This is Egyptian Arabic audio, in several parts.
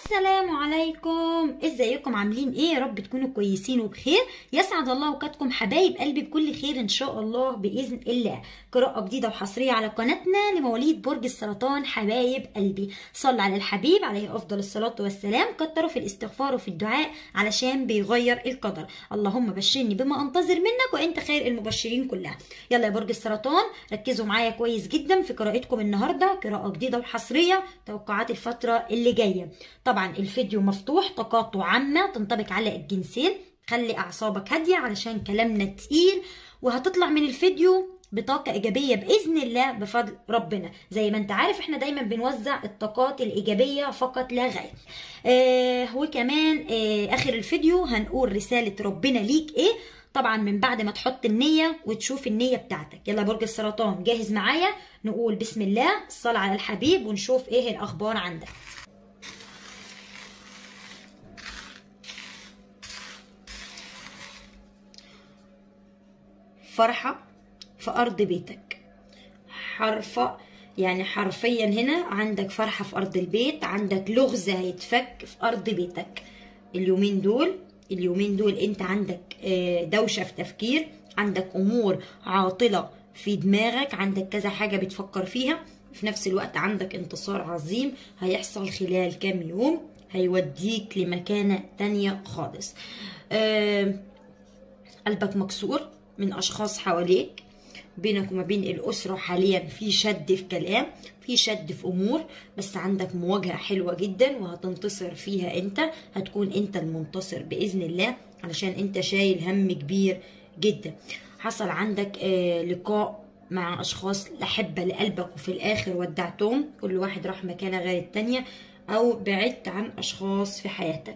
السلام عليكم ازيكم عاملين ايه يا رب تكونوا كويسين وبخير يسعد الله اوقاتكم حبايب قلبي بكل خير ان شاء الله باذن الله قراءه جديده وحصريه على قناتنا لمواليد برج السرطان حبايب قلبي صلى على الحبيب عليه افضل الصلاه والسلام كتروا في الاستغفار وفي الدعاء علشان بيغير القدر اللهم بشرني بما انتظر منك وانت خير المبشرين كلها يلا يا برج السرطان ركزوا معايا كويس جدا في قراءتكم النهارده قراءه جديده وحصريه توقعات الفتره اللي جايه طبعا الفيديو مفتوح طاقاته عامه تنطبق على الجنسين خلي اعصابك هاديه علشان كلامنا تقيل وهتطلع من الفيديو بطاقة إيجابية بإذن الله بفضل ربنا زي ما أنت عارف إحنا دايما بنوزع الطاقات الإيجابية فقط لا غير آه وكمان آه آخر الفيديو هنقول رسالة ربنا ليك إيه طبعا من بعد ما تحط النية وتشوف النية بتاعتك يلا برج السرطان جاهز معايا نقول بسم الله الصلاة على الحبيب ونشوف إيه الأخبار عندك فرحة في أرض بيتك حرفة يعني حرفيا هنا عندك فرحة في أرض البيت عندك لغز هيتفك في أرض بيتك اليومين دول اليومين دول انت عندك دوشة في تفكير عندك أمور عاطلة في دماغك عندك كذا حاجة بتفكر فيها في نفس الوقت عندك انتصار عظيم هيحصل خلال كام يوم هيوديك لمكانة تانية خالص أه قلبك مكسور من أشخاص حواليك بينك وما بين الأسرة حاليا في شد في كلام في شد في أمور بس عندك مواجهة حلوة جدا وهتنتصر فيها أنت هتكون أنت المنتصر بإذن الله علشان أنت شايل هم كبير جدا حصل عندك آه لقاء مع أشخاص لحبة لقلبك وفي الآخر ودعتهم كل واحد راح مكانة غير التانية أو بعدت عن أشخاص في حياتك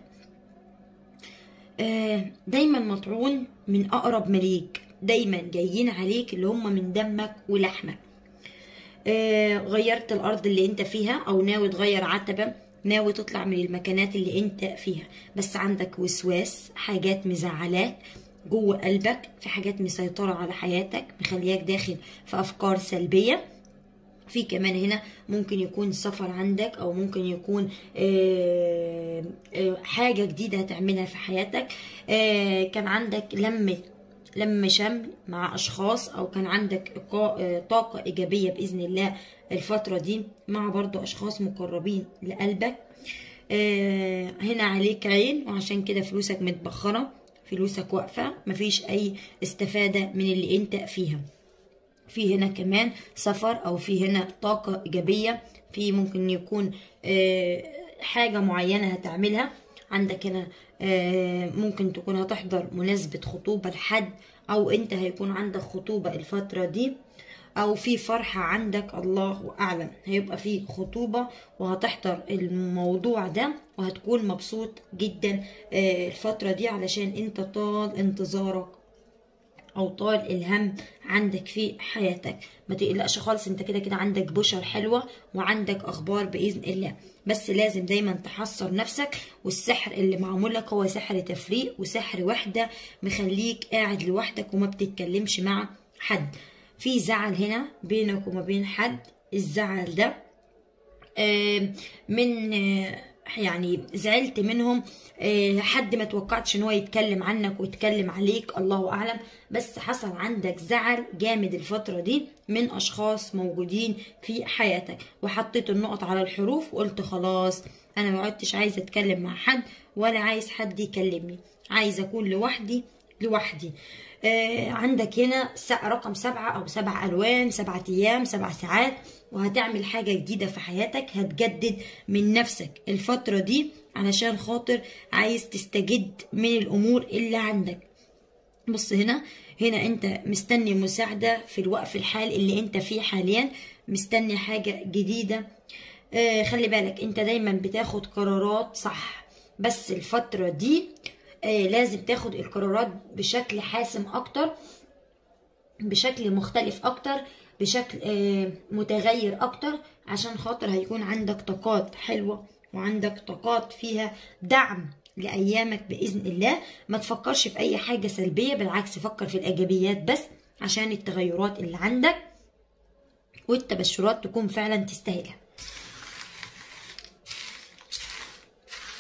آه دايما مطعون من أقرب مليك دايما جايين عليك اللي هم من دمك ولحمك آه غيرت الارض اللي انت فيها او ناوي تغير عتبة ناوي تطلع من المكانات اللي انت فيها بس عندك وسواس حاجات مزعلاك جوه قلبك في حاجات مسيطرة على حياتك مخلياك داخل في افكار سلبية في كمان هنا ممكن يكون سفر عندك او ممكن يكون آه آه حاجة جديدة هتعملها في حياتك كان عندك لمة لما شمل مع اشخاص او كان عندك طاقة ايجابية باذن الله الفترة دي مع برضو اشخاص مقربين لقلبك هنا عليك عين وعشان كده فلوسك متبخرة فلوسك واقفة مفيش اي استفادة من اللي انت فيها في هنا كمان سفر او في هنا طاقة ايجابية في ممكن يكون حاجة معينة هتعملها عندك هنا ممكن تكون هتحضر مناسبة خطوبة لحد أو أنت هيكون عندك خطوبة الفترة دي أو في فرحة عندك الله أعلم هيبقى في خطوبة وهتحضر الموضوع ده وهتكون مبسوط جدا الفترة دي علشان أنت طال انتظارك او طال الهم عندك في حياتك ما تقلقش خالص انت كده كده عندك بشر حلوه وعندك اخبار باذن الله بس لازم دايما تحصر نفسك والسحر اللي معمول لك هو سحر تفريق وسحر وحده مخليك قاعد لوحدك وما بتتكلمش مع حد في زعل هنا بينك وما بين حد الزعل ده من يعني زعلت منهم حد ما توقعتش ان هو يتكلم عنك ويتكلم عليك الله اعلم بس حصل عندك زعل جامد الفتره دي من اشخاص موجودين في حياتك وحطيت النقط على الحروف وقلت خلاص انا ما عدتش عايزه اتكلم مع حد ولا عايز حد يكلمني عايزه اكون لوحدي لوحدي آه عندك هنا رقم سبعة أو سبع ألوان سبعة أيام سبع ساعات وهتعمل حاجة جديدة في حياتك هتجدد من نفسك الفترة دي علشان خاطر عايز تستجد من الأمور اللي عندك بص هنا هنا انت مستني مساعدة في الوقف الحال اللي انت فيه حاليا مستني حاجة جديدة آه خلي بالك انت دايما بتاخد قرارات صح بس الفترة دي آه لازم تاخد القرارات بشكل حاسم اكتر بشكل مختلف اكتر بشكل آه متغير اكتر عشان خاطر هيكون عندك طاقات حلوة وعندك طاقات فيها دعم لأيامك بإذن الله ما تفكرش في أي حاجة سلبية بالعكس فكر في الإيجابيات بس عشان التغيرات اللي عندك والتبشرات تكون فعلا تستاهلها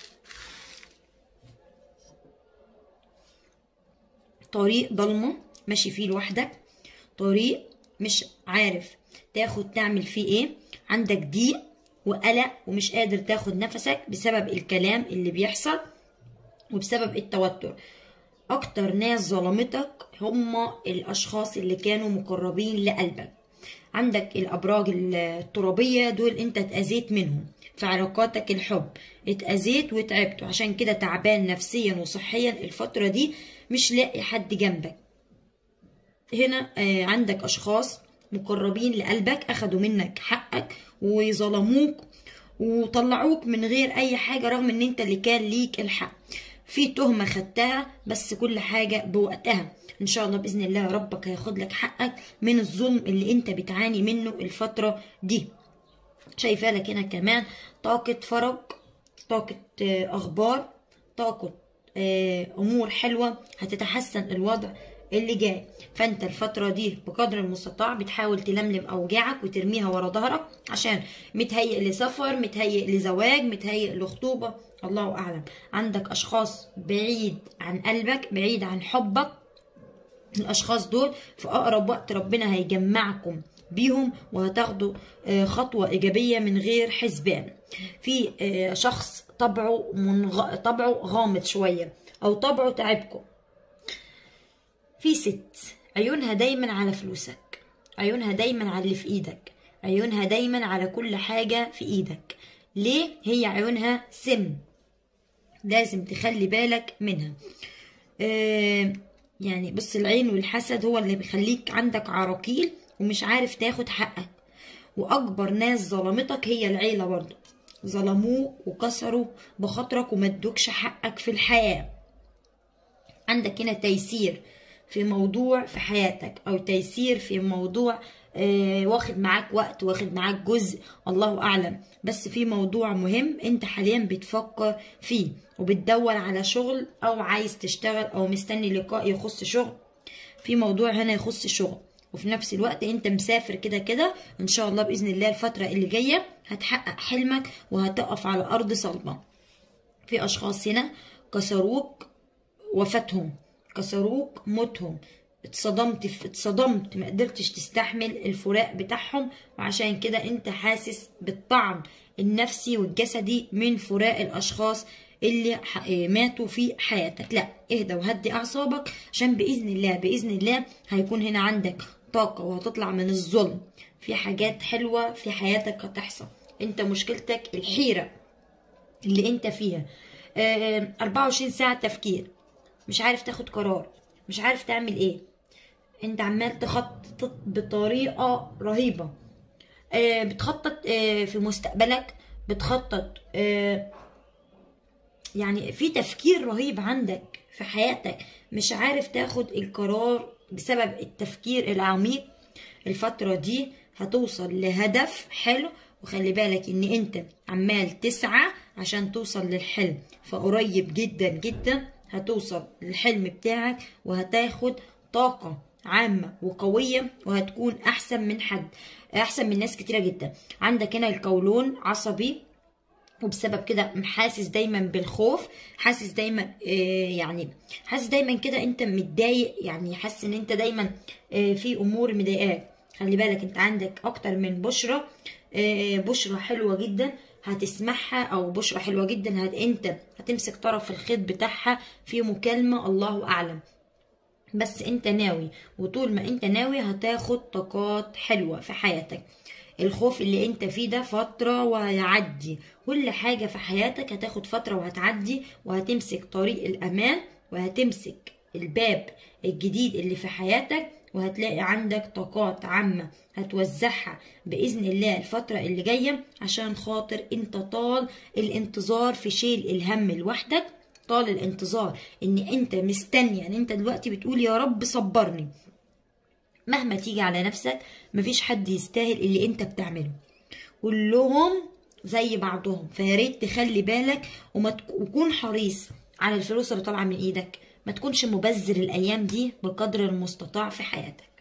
طريق ضلمة ماشي فيه لوحدك طريق مش عارف تاخد تعمل فيه ايه عندك ضيق وقلق ومش قادر تاخد نفسك بسبب الكلام اللي بيحصل وبسبب التوتر اكتر ناس ظلمتك هما الاشخاص اللي كانوا مقربين لقلبك عندك الابراج الترابيه دول انت اتاذيت منهم في علاقاتك الحب اتاذيت وتعبت وعشان كده تعبان نفسيا وصحيا الفتره دي مش لاقي حد جنبك هنا آه، عندك اشخاص مقربين لقلبك اخدوا منك حقك وظلموك وطلعوك من غير اي حاجه رغم ان انت اللي كان ليك الحق في تهمه خدتها بس كل حاجه بوقتها ان شاء الله باذن الله ربك هياخد لك حقك من الظلم اللي انت بتعاني منه الفتره دي شايفه لك هنا كمان طاقه فرج طاقه آه، اخبار طاقه آه، امور حلوه هتتحسن الوضع اللي جاي فانت الفتره دي بقدر المستطاع بتحاول تلملم اوجاعك وترميها ورا ظهرك عشان متهيئ لسفر متهيئ لزواج متهيئ لخطوبه الله اعلم عندك اشخاص بعيد عن قلبك بعيد عن حبك الاشخاص دول في اقرب وقت ربنا هيجمعكم بيهم وهتاخدوا آه، خطوة إيجابية من غير حسبان في آه، شخص طبعه منغ... طبعه غامض شوية أو طبعه تعبكم في ست عيونها دايما على فلوسك عيونها دايما على اللي في ايدك عيونها دايما على كل حاجة في ايدك ليه هي عيونها سم لازم تخلي بالك منها آه يعني بص العين والحسد هو اللي بيخليك عندك عراقيل ومش عارف تاخد حقك واكبر ناس ظلمتك هي العيلة برضو ظلموك وكسروا بخاطرك وما ادوكش حقك في الحياة عندك هنا تيسير في موضوع في حياتك او تيسير في موضوع آه، واخد معاك وقت واخد معاك جزء الله اعلم بس في موضوع مهم انت حاليا بتفكر فيه وبتدور على شغل او عايز تشتغل او مستني لقاء يخص شغل في موضوع هنا يخص شغل وفي نفس الوقت انت مسافر كده كده ان شاء الله باذن الله الفتره اللي جايه هتحقق حلمك وهتقف على ارض صلبه في اشخاص هنا كسروك وفاتهم كسروك موتهم اتصدمت في اتصدمت ما قدرتش تستحمل الفراق بتاعهم وعشان كده انت حاسس بالطعم النفسي والجسدي من فراق الاشخاص اللي ح- ماتوا في حياتك لا اهدى وهدي اعصابك عشان باذن الله باذن الله هيكون هنا عندك طاقه وهتطلع من الظلم في حاجات حلوه في حياتك هتحصل انت مشكلتك الحيره اللي انت فيها آه، 24 ساعة تفكير مش عارف تاخد قرار مش عارف تعمل ايه انت عمال تخطط بطريقة رهيبة آه، بتخطط آه، في مستقبلك بتخطط آه، يعني في تفكير رهيب عندك في حياتك مش عارف تاخد القرار بسبب التفكير العميق الفترة دي هتوصل لهدف حلو وخلي بالك ان انت عمال تسعى عشان توصل للحلم فقريب جدا جدا هتوصل للحلم بتاعك وهتاخد طاقة عامة وقوية وهتكون احسن من حد احسن من ناس كتيرة جدا عندك هنا القولون عصبي وبسبب كده حاسس دايما بالخوف حاسس دايما آه، يعني حاسس دايما كده انت متضايق يعني حاسس ان انت دايما آه، في امور مضايقاك خلي بالك انت عندك اكتر من بشرة آه، بشرة حلوة جدا هتسمعها او بشرة حلوة جدا هت انت هتمسك طرف الخيط بتاعها في مكالمة الله اعلم بس انت ناوي وطول ما انت ناوي هتاخد طاقات حلوة في حياتك الخوف اللي انت فيه ده فترة وهيعدي كل حاجة في حياتك هتاخد فترة وهتعدي وهتمسك طريق الأمان وهتمسك الباب الجديد اللي في حياتك وهتلاقي عندك طاقات عامة هتوزعها بإذن الله الفترة اللي جاية عشان خاطر انت طال الانتظار في شيل الهم لوحدك طال الانتظار ان انت مستني ان انت دلوقتي بتقول يا رب صبرني مهما تيجي على نفسك مفيش حد يستاهل اللي انت بتعمله كلهم زي بعضهم فياريت تخلي بالك وما تك- وكون حريص على الفلوس اللي طالعه من ايدك ما تكونش مبذر الايام دي بقدر المستطاع في حياتك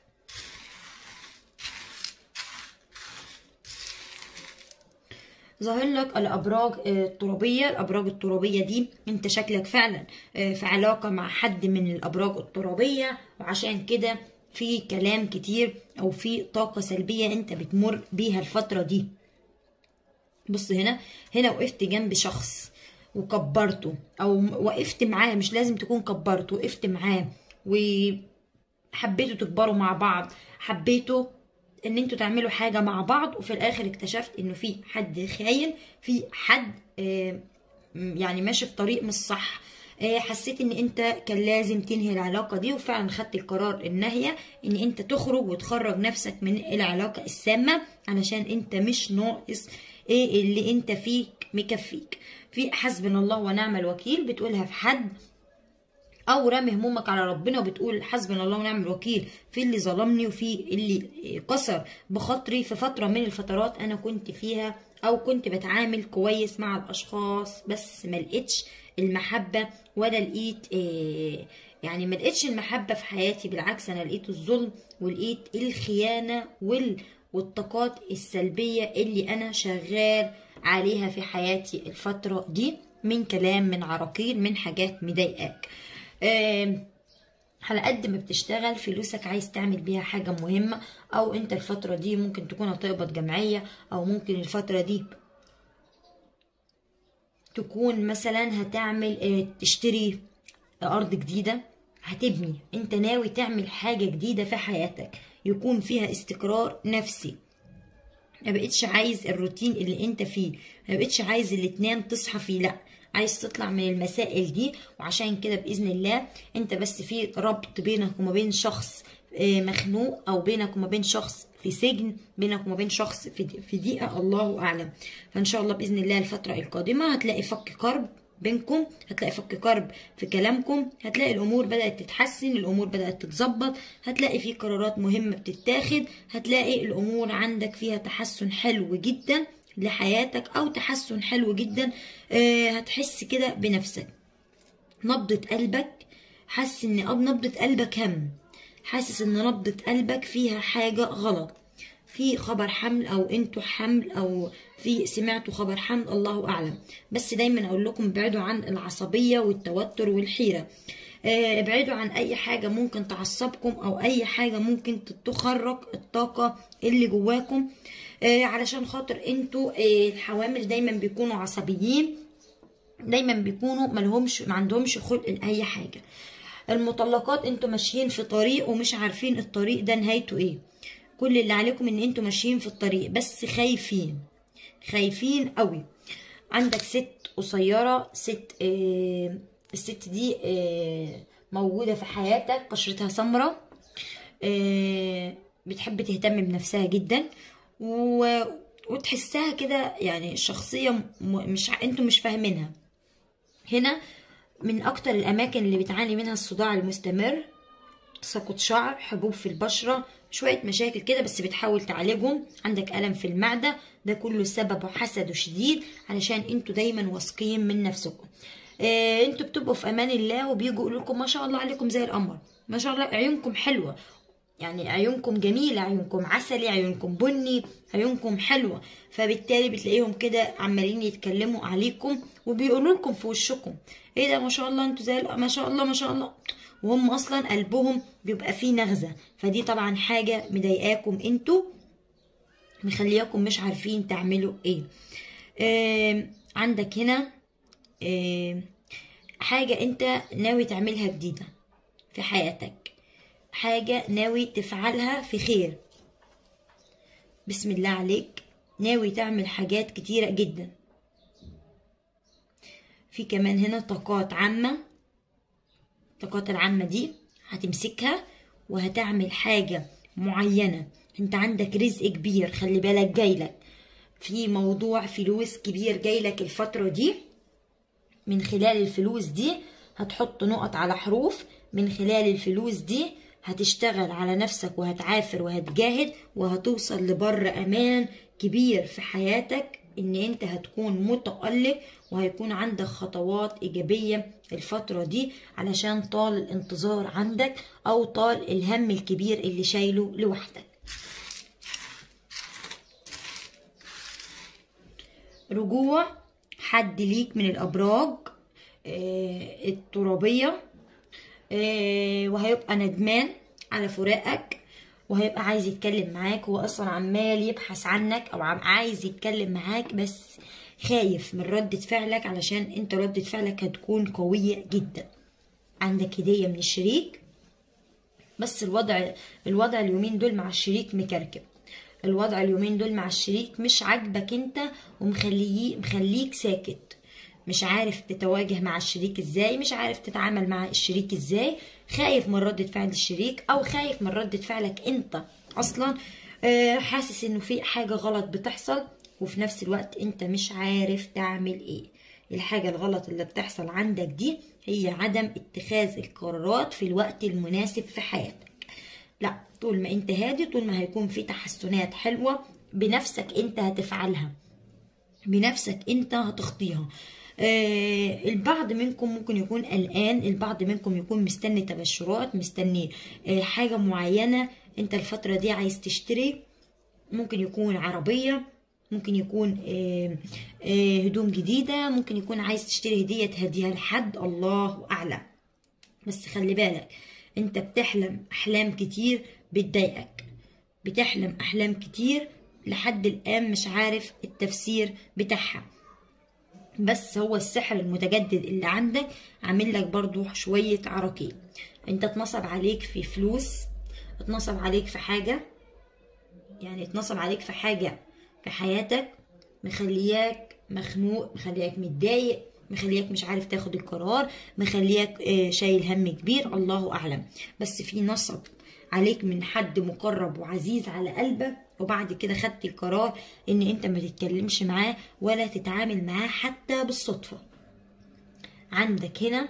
ظاهر لك الابراج آه، الترابيه الابراج الترابيه دي انت شكلك فعلا آه، في علاقه مع حد من الابراج الترابيه وعشان كده في كلام كتير او في طاقه سلبيه انت بتمر بيها الفتره دي بص هنا هنا وقفت جنب شخص وكبرته او وقفت معاه مش لازم تكون كبرته وقفت معاه وحبيتوا تكبروا مع بعض حبيتوا ان انتوا تعملوا حاجه مع بعض وفي الاخر اكتشفت انه في حد خاين في حد آه، يعني ماشي في طريق مش صح آه، حسيت ان انت كان لازم تنهي العلاقه دي وفعلا خدت القرار النهيه ان انت تخرج وتخرج نفسك من العلاقه السامه علشان انت مش ناقص ايه اللي انت فيك مكفيك في حسبنا الله ونعم الوكيل بتقولها في حد او رامي همومك على ربنا وبتقول حسبنا الله ونعم الوكيل في اللي ظلمني وفي اللي كسر بخاطري في فتره من الفترات انا كنت فيها او كنت بتعامل كويس مع الاشخاص بس ما لقيتش المحبه ولا لقيت إيه يعني ما لقيتش المحبه في حياتي بالعكس انا لقيت الظلم ولقيت الخيانه وال والطاقات السلبيه اللي انا شغال عليها في حياتي الفتره دي من كلام من عراقيل من حاجات مضايقاك آم، على قد ما بتشتغل فلوسك عايز تعمل بيها حاجة مهمة أو أنت الفترة دي ممكن تكون هتقبض جمعية أو ممكن الفترة دي تكون مثلا هتعمل آه، تشتري أرض جديدة هتبني أنت ناوي تعمل حاجة جديدة في حياتك يكون فيها استقرار نفسي ما بقتش عايز الروتين اللي انت فيه ما بقتش عايز اللي تنام تصحى فيه لا عايز تطلع من المسائل دي وعشان كده باذن الله انت بس في ربط بينك وما بين شخص آه، مخنوق او بينك وما بين شخص في سجن بينك وما بين شخص في في ضيقه الله اعلم فان شاء الله باذن الله الفتره القادمه هتلاقي فك كرب بينكم هتلاقي فك كرب في كلامكم هتلاقي الامور بدات تتحسن الامور بدات تتظبط هتلاقي في قرارات مهمه بتتاخد هتلاقي الامور عندك فيها تحسن حلو جدا لحياتك او تحسن حلو جدا آه، هتحس كده بنفسك نبضة قلبك حاسس ان أب نبضة قلبك هم حاسس ان نبضة قلبك فيها حاجة غلط في خبر حمل او انتوا حمل او في سمعتوا خبر حمل الله اعلم بس دايما اقول لكم ابعدوا عن العصبية والتوتر والحيرة آه، ابعدوا عن اي حاجة ممكن تعصبكم او اي حاجة ممكن تخرج الطاقة اللي جواكم آه، علشان خاطر انتوا آه، الحوامل دايما بيكونوا عصبيين دايما بيكونوا ملهمش ما عندهمش خلق لاي حاجه المطلقات انتوا ماشيين في طريق ومش عارفين الطريق ده نهايته ايه كل اللي عليكم ان انتوا ماشيين في الطريق بس خايفين خايفين قوي عندك ست قصيره ست آه الست دي آه موجوده في حياتك قشرتها سمراء آه بتحب تهتم بنفسها جدا و... وتحسها كده يعني شخصيه م... مش ع- انتوا مش فاهمينها هنا من اكتر الاماكن اللي بتعاني منها الصداع المستمر تساقط شعر حبوب في البشرة شوية مشاكل كده بس بتحاول تعالجهم عندك ألم في المعدة ده كله سببه حسد شديد علشان انتوا دايما واثقين من نفسكم آه انتوا بتبقوا في امان الله وبيجوا يقولوا لكم ما شاء الله عليكم زي القمر ما شاء الله عيونكم حلوة يعني عيونكم جميلة عيونكم عسلي عيونكم بني عيونكم حلوة فبالتالي بتلاقيهم كده عمالين يتكلموا عليكم وبيقولوا لكم في وشكم ايه ده ما شاء الله انتوا زي ال- ما شاء الله ما شاء الله وهم اصلا قلبهم بيبقى فيه نغزة فدي طبعا حاجة مضايقاكم انتوا مخلياكم مش عارفين تعملوا ايه آم، عندك هنا آم، حاجة انت ناوي تعملها جديدة في حياتك حاجة ناوي تفعلها في خير بسم الله عليك ناوي تعمل حاجات كتيرة جدا في كمان هنا طاقات عامة الطاقات العامة دي هتمسكها وهتعمل حاجة معينة انت عندك رزق كبير خلي بالك جايلك في موضوع فلوس كبير جايلك الفترة دي من خلال الفلوس دي هتحط نقط على حروف من خلال الفلوس دي هتشتغل على نفسك وهتعافر وهتجاهد وهتوصل لبر امان كبير في حياتك ان انت هتكون متألق وهيكون عندك خطوات ايجابية الفترة دي علشان طال الانتظار عندك او طال الهم الكبير اللي شايله لوحدك رجوع حد ليك من الابراج آه، الترابيه آه، وهيبقى ندمان على فراقك وهيبقى عايز يتكلم معاك هو اصلا عمال يبحث عنك او عم عايز يتكلم معاك بس خايف من ردة فعلك علشان انت ردة فعلك هتكون قوية جدا عندك هدية من الشريك بس الوضع الوضع اليومين دول مع الشريك مكركب الوضع اليومين دول مع الشريك مش عاجبك انت ومخليه مخليك ساكت مش عارف تتواجه مع الشريك ازاي مش عارف تتعامل مع الشريك ازاي خايف من ردة فعل الشريك او خايف من ردة فعلك انت اصلا آه، حاسس انه في حاجة غلط بتحصل وفي نفس الوقت انت مش عارف تعمل ايه الحاجة الغلط اللي بتحصل عندك دي هي عدم اتخاذ القرارات في الوقت المناسب في حياتك لا طول ما انت هادي طول ما هيكون في تحسنات حلوة بنفسك انت هتفعلها بنفسك انت هتخطيها آه البعض منكم ممكن يكون قلقان البعض منكم يكون مستني تبشرات مستني آه حاجة معينة انت الفترة دي عايز تشتري ممكن يكون عربية ممكن يكون آه آه هدوم جديدة ممكن يكون عايز تشتري هدية تهديها لحد الله أعلم بس خلي بالك انت بتحلم أحلام كتير بتضايقك بتحلم أحلام كتير لحد الآن مش عارف التفسير بتاعها بس هو السحر المتجدد اللي عندك عامل لك برضو شوية عراقيل انت اتنصب عليك في فلوس اتنصب عليك في حاجة يعني اتنصب عليك في حاجة في حياتك مخلياك مخنوق مخلياك متضايق مخلياك مش عارف تاخد القرار مخلياك آه، شايل هم كبير الله اعلم بس في نصب عليك من حد مقرب وعزيز على قلبك وبعد كده خدت القرار ان انت ما تتكلمش معاه ولا تتعامل معاه حتى بالصدفة عندك هنا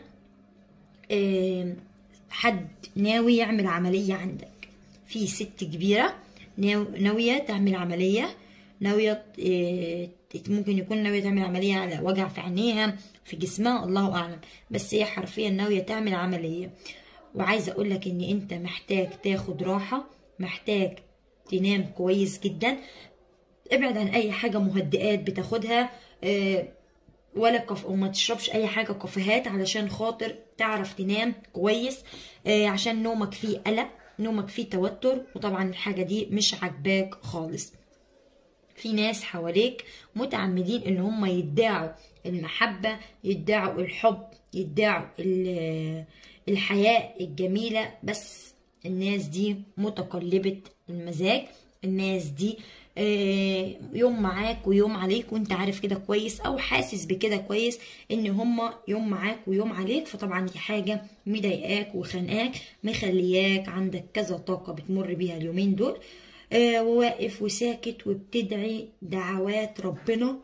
آه، حد ناوي يعمل عملية عندك في ست كبيرة ناو- ناوية تعمل عملية ناوية آه، ممكن يكون ناوية تعمل عملية على وجع في عينيها في جسمها الله أعلم بس هي حرفيا ناوية تعمل عملية وعايزة أقولك إن أنت محتاج تاخد راحة محتاج تنام كويس جدا ابعد عن أي حاجة مهدئات بتاخدها آه، ولا كف وما تشربش اي حاجه كافيهات علشان خاطر تعرف تنام كويس آه، عشان نومك فيه قلق نومك فيه توتر وطبعا الحاجه دي مش عاجباك خالص في ناس حواليك متعمدين ان هم يدعوا المحبة يدعوا الحب يدعوا ال- الحياة الجميلة بس الناس دي متقلبة المزاج الناس دي آه، يوم معاك ويوم عليك وانت عارف كده كويس او حاسس بكده كويس ان هما يوم معاك ويوم عليك فطبعا دي حاجة مضايقاك وخانقاك مخلياك عندك كذا طاقة بتمر بيها اليومين دول آه، وواقف وساكت وبتدعي دعوات ربنا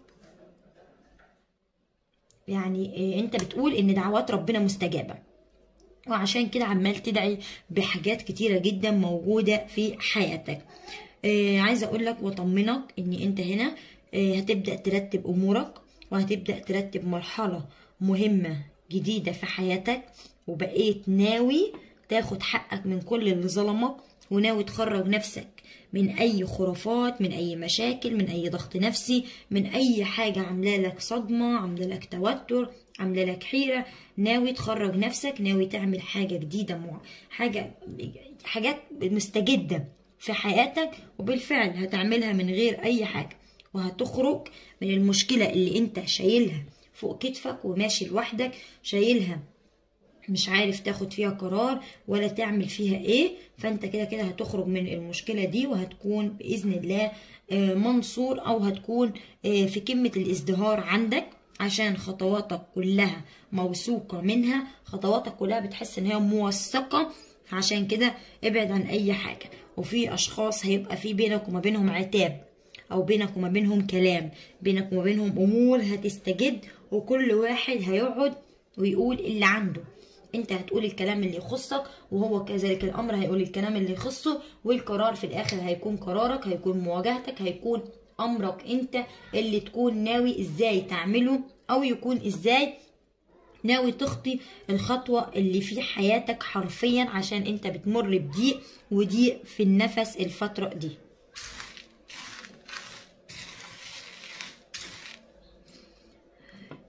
يعني آه، انت بتقول ان دعوات ربنا مستجابة وعشان كده عمال تدعي بحاجات كتيرة جدا موجودة في حياتك آه عايزة اقول لك واطمنك ان انت هنا آه هتبدأ ترتب امورك وهتبدأ ترتب مرحلة مهمة جديدة في حياتك وبقيت ناوي تاخد حقك من كل اللي ظلمك وناوي تخرج نفسك من اي خرافات من اي مشاكل من اي ضغط نفسي من اي حاجة عاملة لك صدمة عاملة لك توتر عاملة لك حيرة ناوي تخرج نفسك ناوي تعمل حاجة جديدة مع حاجة حاجات مستجدة في حياتك وبالفعل هتعملها من غير اي حاجة وهتخرج من المشكلة اللي انت شايلها فوق كتفك وماشي لوحدك شايلها مش عارف تاخد فيها قرار ولا تعمل فيها ايه فانت كده كده هتخرج من المشكلة دي وهتكون بإذن الله آه، منصور او هتكون آه، في قمة الازدهار عندك عشان خطواتك كلها موثوقة منها خطواتك كلها بتحس ان هي موثقة عشان كده ابعد عن اي حاجة وفي اشخاص هيبقى في بينك وما بينهم عتاب او بينك وما بينهم كلام بينك وما بينهم امور هتستجد وكل واحد هيقعد ويقول اللي عنده انت هتقول الكلام اللي يخصك وهو كذلك الامر هيقول الكلام اللي يخصه والقرار في الاخر هيكون قرارك هيكون مواجهتك هيكون امرك انت اللي تكون ناوي ازاي تعمله او يكون ازاي ناوي تخطي الخطوة اللي في حياتك حرفيا عشان انت بتمر بضيق وضيق في النفس الفترة دي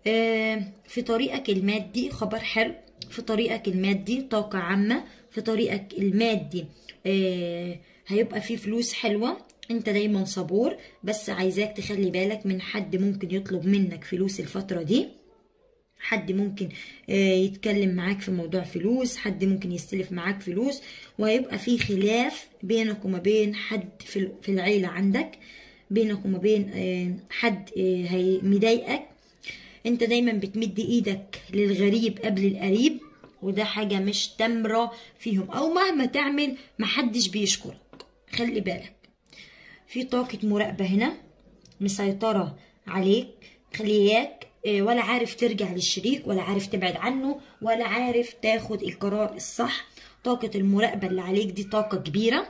آه، في طريقك المادي خبر حلو في طريقك المادي طاقة عامة في طريقك المادي آه، هيبقى فيه فلوس حلوة انت دايما صبور بس عايزاك تخلي بالك من حد ممكن يطلب منك فلوس الفترة دي حد ممكن آه، يتكلم معاك في موضوع فلوس حد ممكن يستلف معاك فلوس وهيبقى في خلاف بينك وما بين حد في ال- في العيلة عندك بينك وما بين آه، حد آه، هي مضايقك انت دايما بتمد ايدك للغريب قبل القريب وده حاجة مش تمرة فيهم او مهما تعمل محدش بيشكرك خلي بالك في طاقة مراقبة هنا مسيطرة عليك خلياك آه، ولا عارف ترجع للشريك ولا عارف تبعد عنه ولا عارف تاخد القرار الصح طاقة المراقبة اللي عليك دي طاقة كبيرة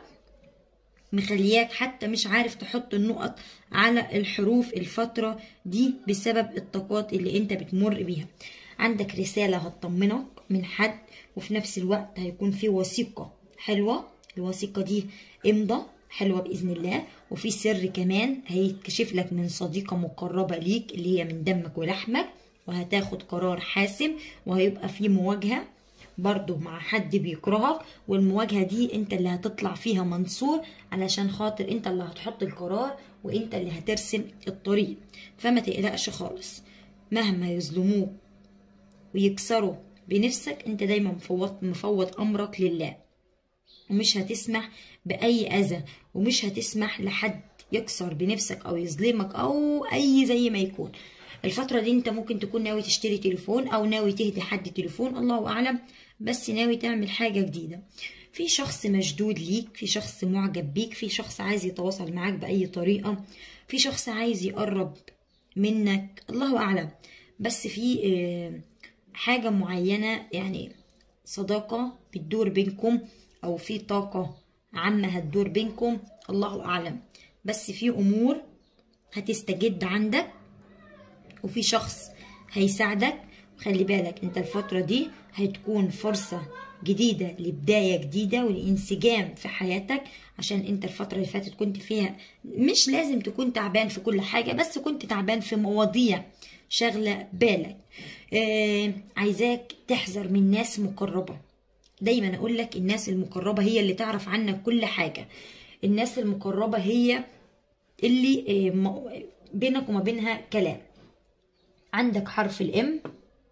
مخلياك حتى مش عارف تحط النقط على الحروف الفترة دي بسبب الطاقات اللي انت بتمر بيها عندك رسالة هتطمنك من حد وفي نفس الوقت هيكون في وثيقة حلوة الوثيقة دي امضى حلوة بإذن الله وفي سر كمان هيتكشف لك من صديقة مقربة ليك اللي هي من دمك ولحمك وهتاخد قرار حاسم وهيبقى في مواجهة برضو مع حد بيكرهك والمواجهة دي انت اللي هتطلع فيها منصور علشان خاطر انت اللي هتحط القرار وانت اللي هترسم الطريق فما تقلقش خالص مهما يظلموك ويكسروا بنفسك انت دايما مفوض, مفوض امرك لله ومش هتسمح بأي أذى ومش هتسمح لحد يكسر بنفسك أو يظلمك أو أي زي ما يكون الفترة دي انت ممكن تكون ناوي تشتري تليفون أو ناوي تهدي حد تليفون الله أعلم بس ناوي تعمل حاجة جديدة في شخص مشدود ليك في شخص معجب بيك في شخص عايز يتواصل معاك بأي طريقة في شخص عايز يقرب منك الله أعلم بس في آه، حاجة معينة يعني صداقة بتدور بينكم أو في طاقة عامة هتدور بينكم الله أعلم بس في أمور هتستجد عندك وفي شخص هيساعدك خلي بالك انت الفترة دي هتكون فرصة جديدة لبداية جديدة والانسجام في حياتك عشان انت الفترة اللي فاتت كنت فيها مش لازم تكون تعبان في كل حاجة بس كنت تعبان في مواضيع شغلة بالك آه عايزاك تحذر من ناس مقربة دايما اقول لك الناس المقربة هي اللي تعرف عنك كل حاجة الناس المقربة هي اللي آه، م- بينك وما بينها كلام عندك حرف الام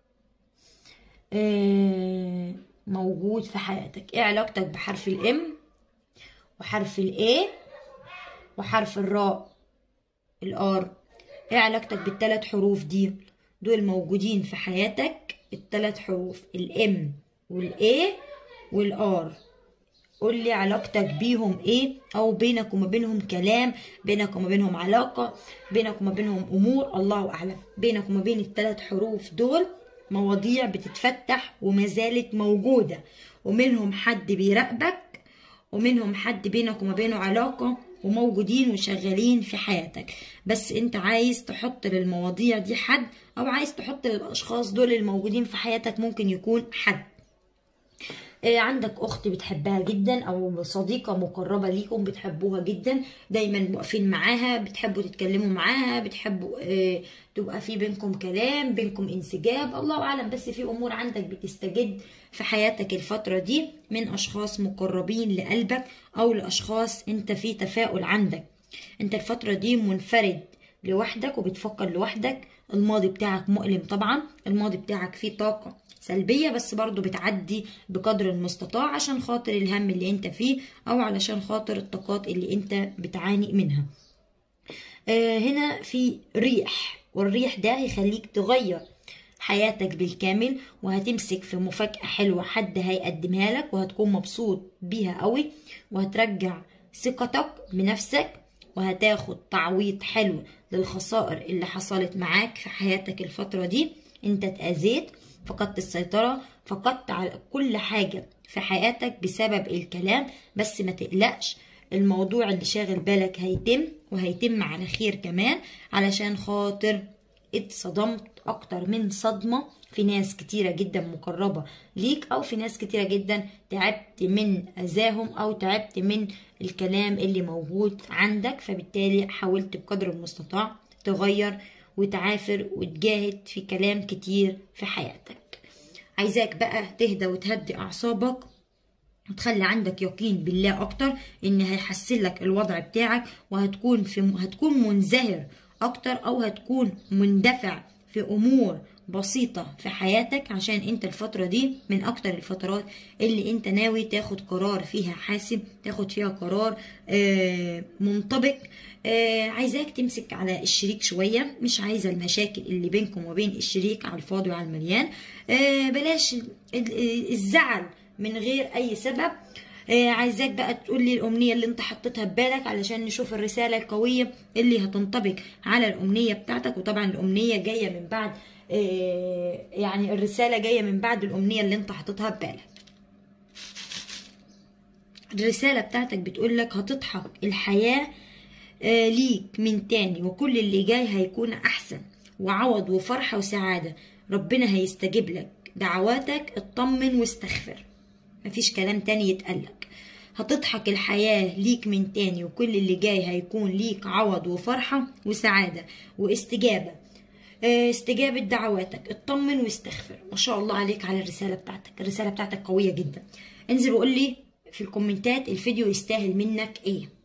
آه، موجود في حياتك ايه علاقتك بحرف الام وحرف الاي وحرف الراء الار ايه علاقتك بالثلاث حروف دي دول موجودين في حياتك الثلاث حروف الام والاي والار قول لي علاقتك بيهم ايه او بينك وما بينهم كلام بينك وما بينهم علاقة بينك وما بينهم امور الله اعلم بينك وما بين الثلاث حروف دول مواضيع بتتفتح وما زالت موجودة ومنهم حد بيراقبك ومنهم حد بينك وما بينه علاقة وموجودين وشغالين في حياتك بس انت عايز تحط للمواضيع دي حد او عايز تحط للاشخاص دول الموجودين في حياتك ممكن يكون حد آه، عندك اخت بتحبها جدا او صديقه مقربه ليكم بتحبوها جدا دايما واقفين معاها بتحبوا تتكلموا معاها بتحبوا آه، تبقى في بينكم كلام بينكم انسجاب الله اعلم بس في امور عندك بتستجد في حياتك الفتره دي من اشخاص مقربين لقلبك او لاشخاص انت في تفاؤل عندك انت الفتره دي منفرد لوحدك وبتفكر لوحدك الماضي بتاعك مؤلم طبعا الماضي بتاعك فيه طاقة سلبية بس برضو بتعدي بقدر المستطاع عشان خاطر الهم اللي انت فيه او علشان خاطر الطاقات اللي انت بتعاني منها آه هنا في ريح والريح ده هيخليك تغير حياتك بالكامل وهتمسك في مفاجأة حلوة حد هيقدمها لك وهتكون مبسوط بيها قوي وهترجع ثقتك بنفسك وهتاخد تعويض حلو للخسائر اللي حصلت معاك في حياتك الفترة دي انت اتأذيت فقدت السيطرة فقدت على كل حاجة في حياتك بسبب الكلام بس ما تقلقش الموضوع اللي شاغل بالك هيتم وهيتم على خير كمان علشان خاطر اتصدمت اكتر من صدمة في ناس كتيرة جدا مقربة ليك او في ناس كتيرة جدا تعبت من اذاهم او تعبت من الكلام اللي موجود عندك فبالتالي حاولت بقدر المستطاع تغير وتعافر وتجاهد في كلام كتير في حياتك عايزاك بقى تهدى وتهدي اعصابك وتخلي عندك يقين بالله اكتر ان هيحسن لك الوضع بتاعك وهتكون في هتكون منزهر اكتر او هتكون مندفع في امور بسيطة في حياتك عشان انت الفترة دي من اكتر الفترات اللي انت ناوي تاخد قرار فيها حاسم تاخد فيها قرار آه منطبق آه عايزاك تمسك على الشريك شوية مش عايزة المشاكل اللي بينكم وبين الشريك على الفاضي وعلى المليان آه بلاش الزعل من غير اي سبب آه عايزاك بقى تقول لي الامنيه اللي انت حطيتها في بالك علشان نشوف الرساله القويه اللي هتنطبق على الامنيه بتاعتك وطبعا الامنيه جايه من بعد آه يعني الرساله جايه من بعد الامنيه اللي انت حاططها في بالك الرساله بتاعتك بتقول لك هتضحك الحياه آه ليك من تاني وكل اللي جاي هيكون احسن وعوض وفرحه وسعاده ربنا هيستجيب لك دعواتك اطمن واستغفر مفيش كلام تاني يتقالك هتضحك الحياة ليك من تاني وكل اللي جاي هيكون ليك عوض وفرحة وسعادة واستجابة استجابة دعواتك اطمن واستغفر ما شاء الله عليك على الرسالة بتاعتك الرسالة بتاعتك قوية جدا انزل وقول لي في الكومنتات الفيديو يستاهل منك ايه